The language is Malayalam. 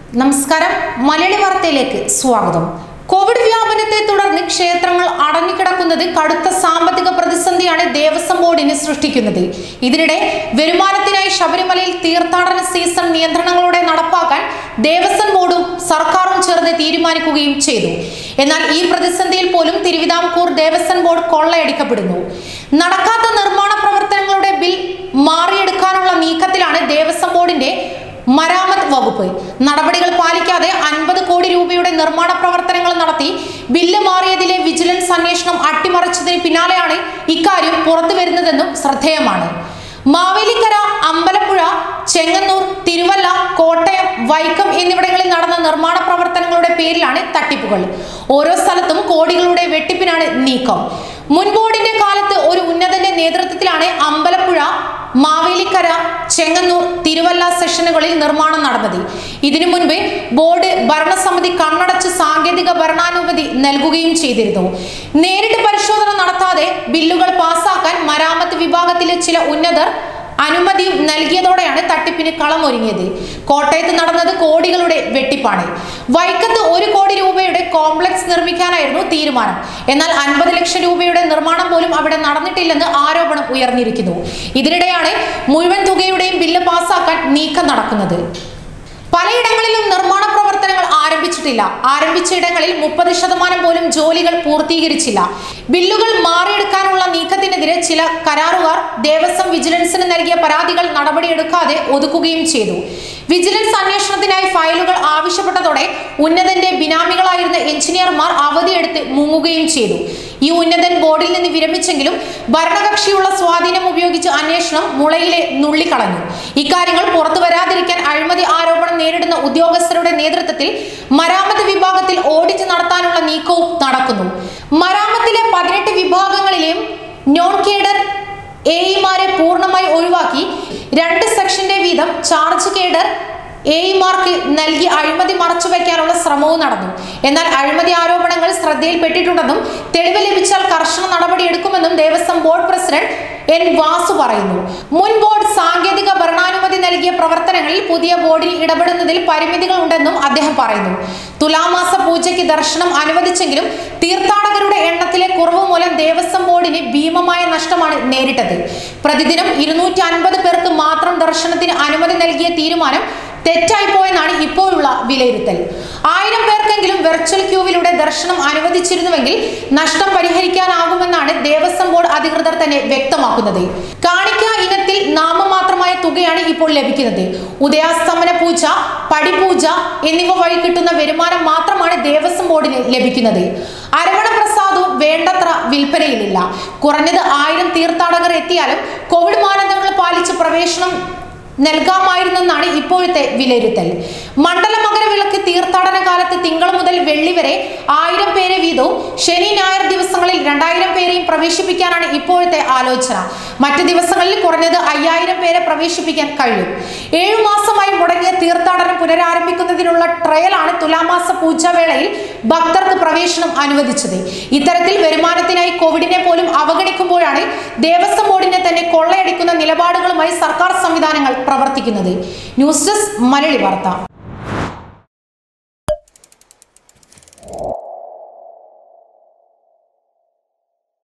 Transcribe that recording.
നമസ്കാരം മലയാളി വാർത്തയിലേക്ക് സ്വാഗതം കോവിഡ് വ്യാപനത്തെ തുടർന്ന് ക്ഷേത്രങ്ങൾ അടഞ്ഞുകിടക്കുന്നത് കടുത്ത സാമ്പത്തിക പ്രതിസന്ധിയാണ് ദേവസ്വം ബോർഡിന് സൃഷ്ടിക്കുന്നത് ഇതിനിടെ വരുമാനത്തിനായി ശബരിമലയിൽ തീർത്ഥാടന സീസൺ നിയന്ത്രണങ്ങളോടെ നടപ്പാക്കാൻ ദേവസ്വം ബോർഡും സർക്കാരും ചേർന്ന് തീരുമാനിക്കുകയും ചെയ്തു എന്നാൽ ഈ പ്രതിസന്ധിയിൽ പോലും തിരുവിതാംകൂർ ദേവസ്വം ബോർഡ് കൊള്ളയടിക്കപ്പെടുന്നു നടക്കാത്ത നിർമ്മാണ പ്രവർത്തനങ്ങളുടെ ബിൽ മാറിയെടുക്കാനുള്ള നീക്കത്തിലാണ് ദേവസ്വം ബോർഡിന്റെ മരാമത്ത് വകുപ്പ് നടപടികൾ പാലിക്കാതെ അൻപത് കോടി രൂപയുടെ നിർമ്മാണ പ്രവർത്തനങ്ങൾ നടത്തി ബില്ല് മാറിയതിലെ വിജിലൻസ് അന്വേഷണം അട്ടിമറിച്ചതിന് പിന്നാലെയാണ് ഇക്കാര്യം പുറത്തു വരുന്നതെന്നും ശ്രദ്ധേയമാണ് മാവേലിക്കര അമ്പലപ്പുഴ ചെങ്ങന്നൂർ തിരുവല്ല കോട്ടയം വൈക്കം എന്നിവിടങ്ങളിൽ നടന്ന നിർമ്മാണ പ്രവർത്തനങ്ങളുടെ പേരിലാണ് തട്ടിപ്പുകൾ ഓരോ സ്ഥലത്തും കോടികളുടെ വെട്ടിപ്പിനാണ് നീക്കം മുൻ ബോർഡിന്റെ കാലത്ത് ഒരു ഉന്നതന്റെ നേതൃത്വത്തിലാണ് അമ്പലപ്പുഴ മാവേലിക്കര ചെങ്ങന്നൂർ തിരുവല്ല സെഷനുകളിൽ നിർമ്മാണം നടന്നത് ഇതിനു മുൻപ് ബോർഡ് ഭരണസമിതി കണ്ണടച്ച് സാങ്കേതിക ഭരണാനുമതി നൽകുകയും ചെയ്തിരുന്നു നേരിട്ട് പരിശോധന നടത്താതെ ബില്ലുകൾ പാസാക്കാൻ മരാമത്ത് വിഭാഗത്തിലെ ചില ഉന്നതർ അനുമതിയും നൽകിയതോടെയാണ് തട്ടിപ്പിന് കളമൊരുങ്ങിയത് കോട്ടയത്ത് നടന്നത് കോടികളുടെ വെട്ടിപ്പാണ് വൈക്കത്ത് ഒരു കോടി രൂപയുടെ കോംപ്ലക്സ് നിർമ്മിക്കാനായിരുന്നു തീരുമാനം എന്നാൽ അൻപത് ലക്ഷം രൂപയുടെ നിർമ്മാണം പോലും അവിടെ നടന്നിട്ടില്ലെന്ന് ആരോപണം ഉയർന്നിരിക്കുന്നു ഇതിനിടെയാണ് മുഴുവൻ തുകയുടെയും ബില്ല് പാസാക്കാൻ നീക്കം നടക്കുന്നത് പലയിടങ്ങളിലും നിർമ്മാണ പ്രവർത്തനങ്ങൾ ആരംഭിച്ചിട്ടില്ല ആരംഭിച്ച ഇടങ്ങളിൽ മുപ്പത് ശതമാനം പോലും ജോലികൾ പൂർത്തീകരിച്ചില്ല ബില്ലുകൾ മാറിയെടുക്കാനുള്ള നീക്കത്തിനെതിരെ ചില കരാറുകാർ ദേവസ്വം വിജിലൻസിന് നൽകിയ പരാതികൾ നടപടിയെടുക്കാതെ ഒതുക്കുകയും ചെയ്തു വിജിലൻസ് അന്വേഷണത്തിനായി ഫയലുകൾ ആവശ്യപ്പെട്ടതോടെ ഉന്നതന്റെ ബിനാമികളായിരുന്ന എഞ്ചിനീയർമാർ അവധിയെടുത്ത് മുങ്ങുകയും ചെയ്തു ഈ ഉന്നതൻ ബോർഡിൽ നിന്ന് വിരമിച്ചെങ്കിലും ഭരണകക്ഷിയുള്ള സ്വാധീനം ഉപയോഗിച്ച് അന്വേഷണം മുളയിലെ നുള്ളിക്കളഞ്ഞു ഇക്കാര്യങ്ങൾ പുറത്തു വരാതിരിക്കാൻ അഴിമതി ആരോപണം നേരിടുന്ന ഉദ്യോഗസ്ഥരുടെ നേതൃത്വത്തിൽ മരാമത്ത് വിഭാഗത്തിൽ ഓഡിറ്റ് നടത്താനുള്ള നീക്കവും നടക്കുന്നു മരാമത്തിലെ പതിനെട്ട് വിഭാഗങ്ങളിലെയും നോൺ കേഡർ എഇമാരെ പൂർണ്ണമായി ഒഴിവാക്കി രണ്ട് സെക്ഷന്റെ വീതം ചാർജ് കേഡർ എഇമാർക്ക് നൽകി അഴിമതി മറച്ചുവെക്കാനുള്ള ശ്രമവും നടന്നു എന്നാൽ അഴിമതി ആരോപണങ്ങൾ ശ്രദ്ധയിൽപ്പെട്ടിട്ടുണ്ടെന്നും തെളിവ് ലഭിച്ചാൽ കർശന നടപടിയെടുക്കുമെന്നും Devaswom board president N Vasu പറയുന്നു മുൻ ബോർഡ് സാങ്കേതിക ഭരണാനുമതി നൽകിയ പ്രവർത്തനങ്ങളിൽ പുതിയ ബോർഡിൽ ഇടപെടുന്നതിൽ പരിമിതികൾ ഉണ്ടെന്നും അദ്ദേഹം പറയുന്നു തുലാമാസ പൂജയ്ക്ക് ദർശനം അനുവദിച്ചെങ്കിലും തീർത്ഥാടകരുടെ എണ്ണത്തിലെ കുറവ് മൂലം ദേവസ്വം ബോർഡിന് ഭീമമായ നഷ്ടമാണ് നേരിട്ടത് പ്രതിദിനം ഇരുന്നൂറ്റി അൻപത് പേർക്ക് മാത്രം ദർശനത്തിന് അനുമതി നൽകിയ തീരുമാനം തെറ്റായിപ്പോയെന്നാണ് ഇപ്പോഴുള്ള വിലയിരുത്തൽ ആയിരം പേർക്കെങ്കിലും വെർച്വൽ ക്യൂവിലൂടെ ദർശനം അനുവദിച്ചിരുന്നുവെങ്കിൽ നഷ്ടം പരിഹരിക്കാനാകുമെന്നാണ് ദേവസ്വം ബോർഡ് അധികൃതർ തന്നെ വ്യക്തമാക്കുന്നത് കാണിക്ക ഇനത്തിൽ നാമമാത്രമായ തുകയാണ് ഇപ്പോൾ ലഭിക്കുന്നത് ഉദയാസ്തമന പൂജ പടിപൂജ എന്നിവ വഴി കിട്ടുന്ന വരുമാനം മാത്രമാണ് ദേവസ്വം ബോർഡിന് ലഭിക്കുന്നത് അരവണ പ്രസാദവും വേണ്ടത്ര വിൽപ്പനയിലില്ല കുറഞ്ഞത് ആയിരം തീർത്ഥാടകർ എത്തിയാലും കോവിഡ് മാനദണ്ഡങ്ങൾ പാലിച്ച് പ്രവേശനം നൽകാമായിരുന്നെന്നാണ് ഇപ്പോഴത്തെ വിലയിരുത്തൽ മണ്ഡല മകരവിളക്ക് തീർത്ഥാടന കാലത്ത് തിങ്കൾ മുതൽ വെള്ളി വരെ ആയിരം പേരെ വീതവും ശനി ഞായർ ദിവസങ്ങളിൽ രണ്ടായിരം പേരെയും പ്രവേശിപ്പിക്കാനാണ് ഇപ്പോഴത്തെ ആലോചന മറ്റ് ദിവസങ്ങളിൽ കുറഞ്ഞത് അയ്യായിരം പേരെ പ്രവേശിപ്പിക്കാൻ കഴിയും ഏഴു മാസമായി മുടങ്ങിയ തീർത്ഥാടനം പുനരാരംഭിക്കുന്നതിനുള്ള ട്രയലാണ് തുലാമാസ പൂജവേളയിൽ ഭക്തർക്ക് പ്രവേശനം അനുവദിച്ചത് ഇത്തരത്തിൽ വരുമാനത്തിനായി കോവിഡിനെ പോലും അവഗണിക്കുമ്പോഴാണ് ദേവസ്വം ബോർഡിനെ തന്നെ കൊള്ളയടിക്കുന്ന നിലപാടുകളുമായി സർക്കാർ സംവിധാനങ്ങൾ പ്രവർത്തിക്കുന്നത് ന്യൂസ് ഡെസ്ക് മലയാളി വാർത്ത